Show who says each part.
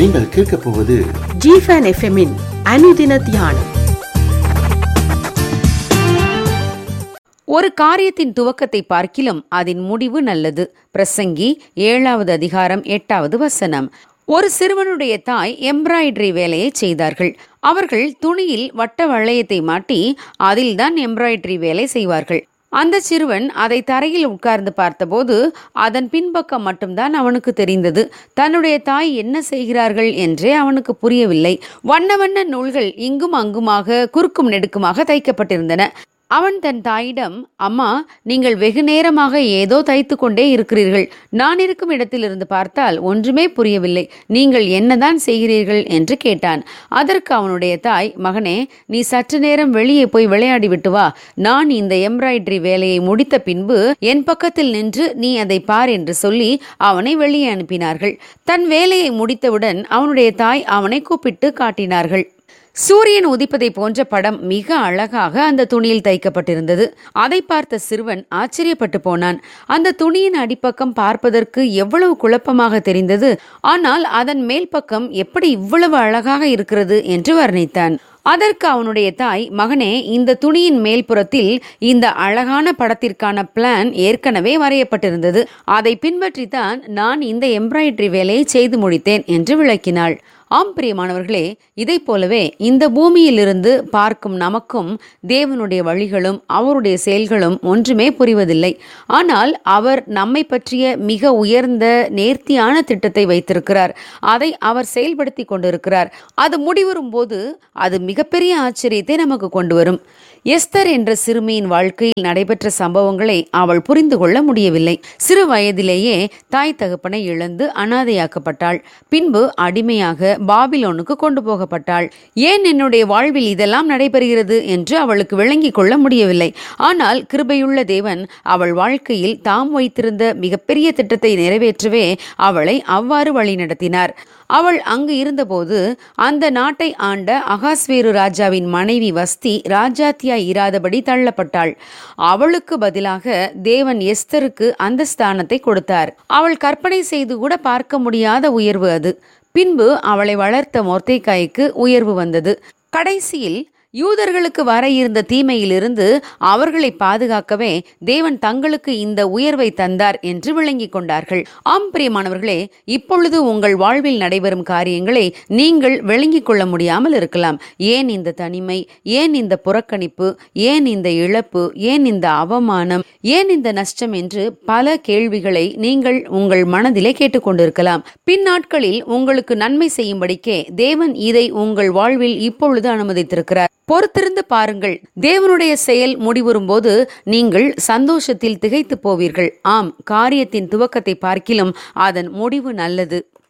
Speaker 1: நீங்கள் கேட்கப் போவது
Speaker 2: ஜிஃபன் எஃப்எம்மின் அனுதின தியானம்
Speaker 3: ஒரு காரியத்தின் துவக்கத்தை பார்க்கிலும் அதன் முடிவு நல்லது பிரசங்கி ஏழாவது அதிகாரம் எட்டாவது வசனம் ஒரு சிறுவனுடைய தாய் எம்ப்ராய்டரி வேலையை செய்தார்கள் அவர்கள் துணியில் வட்ட வளையத்தை மாட்டி அதில்தான் எம்ப்ராய்டரி வேலை செய்வார்கள் அந்த சிறுவன் அதை தரையில் உட்கார்ந்து பார்த்தபோது அதன் பின்பக்கம் மட்டும்தான் அவனுக்கு தெரிந்தது தன்னுடைய தாய் என்ன செய்கிறார்கள் என்றே அவனுக்கு புரியவில்லை வண்ண வண்ண நூல்கள் இங்கும் அங்குமாக குறுக்கும் நெடுக்குமாக தைக்கப்பட்டிருந்தன அவன் தன் தாயிடம் அம்மா நீங்கள் வெகு நேரமாக ஏதோ தைத்து கொண்டே இருக்கிறீர்கள் நான் இருக்கும் இடத்திலிருந்து பார்த்தால் ஒன்றுமே புரியவில்லை நீங்கள் என்னதான் செய்கிறீர்கள் என்று கேட்டான் அதற்கு அவனுடைய தாய் மகனே நீ சற்று நேரம் வெளியே போய் விளையாடி விட்டு வா நான் இந்த எம்ப்ராய்டரி வேலையை முடித்த பின்பு என் பக்கத்தில் நின்று நீ அதை பார் என்று சொல்லி அவனை வெளியே அனுப்பினார்கள் தன் வேலையை முடித்தவுடன் அவனுடைய தாய் அவனை கூப்பிட்டு காட்டினார்கள் சூரியன் உதிப்பதை போன்ற படம் மிக அழகாக அந்த துணியில் தைக்கப்பட்டிருந்தது அதை பார்த்த சிறுவன் ஆச்சரியப்பட்டு போனான் அந்த துணியின் அடிப்பக்கம் பார்ப்பதற்கு எவ்வளவு குழப்பமாக தெரிந்தது ஆனால் அதன் மேல் பக்கம் எப்படி இவ்வளவு அழகாக இருக்கிறது என்று வர்ணித்தான் அதற்கு அவனுடைய தாய் மகனே இந்த துணியின் மேல்புறத்தில் இந்த அழகான படத்திற்கான பிளான் ஏற்கனவே வரையப்பட்டிருந்தது அதை பின்பற்றித்தான் நான் இந்த எம்ப்ராய்டரி வேலையை செய்து முடித்தேன் என்று விளக்கினாள் ஆம் பிரியமானவர்களே இதை போலவே இந்த பூமியிலிருந்து பார்க்கும் நமக்கும் தேவனுடைய வழிகளும் அவருடைய செயல்களும் ஒன்றுமே புரிவதில்லை ஆனால் அவர் நம்மை பற்றிய மிக உயர்ந்த நேர்த்தியான திட்டத்தை வைத்திருக்கிறார் அதை அவர் செயல்படுத்தி கொண்டிருக்கிறார் அது முடிவரும் போது அது மிகப்பெரிய ஆச்சரியத்தை நமக்கு கொண்டு வரும் எஸ்தர் என்ற சிறுமியின் வாழ்க்கையில் நடைபெற்ற சம்பவங்களை அவள் புரிந்து கொள்ள முடியவில்லை சிறு வயதிலேயே தாய் தகப்பனை இழந்து அனாதையாக்கப்பட்டாள் பின்பு அடிமையாக பாபிலோனுக்கு கொண்டு போகப்பட்டாள் ஏன் என்னுடைய வாழ்வில் இதெல்லாம் நடைபெறுகிறது என்று அவளுக்கு விளங்கிக் கொள்ள முடியவில்லை ஆனால் கிருபையுள்ள தேவன் அவள் வாழ்க்கையில் தாம் வைத்திருந்த மிகப்பெரிய திட்டத்தை நிறைவேற்றவே அவளை அவ்வாறு வழிநடத்தினார் அவள் அங்கு இருந்தபோது அந்த நாட்டை ஆண்ட அகாஸ்வேரு ராஜாவின் மனைவி வஸ்தி ராஜாத்தியாய் இராதபடி தள்ளப்பட்டாள் அவளுக்கு பதிலாக தேவன் எஸ்தருக்கு அந்த ஸ்தானத்தை கொடுத்தார் அவள் கற்பனை செய்து கூட பார்க்க முடியாத உயர்வு அது பின்பு அவளை வளர்த்த மொர்த்தைக்காய்க்கு உயர்வு வந்தது கடைசியில் யூதர்களுக்கு வர இருந்த தீமையிலிருந்து அவர்களை பாதுகாக்கவே தேவன் தங்களுக்கு இந்த உயர்வை தந்தார் என்று விளங்கிக் கொண்டார்கள் ஆம் பிரியமானவர்களே இப்பொழுது உங்கள் வாழ்வில் நடைபெறும் காரியங்களை நீங்கள் விளங்கிக் கொள்ள முடியாமல் இருக்கலாம் ஏன் இந்த தனிமை ஏன் இந்த புறக்கணிப்பு ஏன் இந்த இழப்பு ஏன் இந்த அவமானம் ஏன் இந்த நஷ்டம் என்று பல கேள்விகளை நீங்கள் உங்கள் மனதிலே கேட்டுக்கொண்டிருக்கலாம் பின் நாட்களில் உங்களுக்கு நன்மை செய்யும்படிக்கே தேவன் இதை உங்கள் வாழ்வில் இப்பொழுது அனுமதித்திருக்கிறார் பொறுத்திருந்து பாருங்கள் தேவனுடைய செயல் முடிவுறும்போது நீங்கள் சந்தோஷத்தில் திகைத்து போவீர்கள் ஆம் காரியத்தின் துவக்கத்தை பார்க்கிலும் அதன் முடிவு நல்லது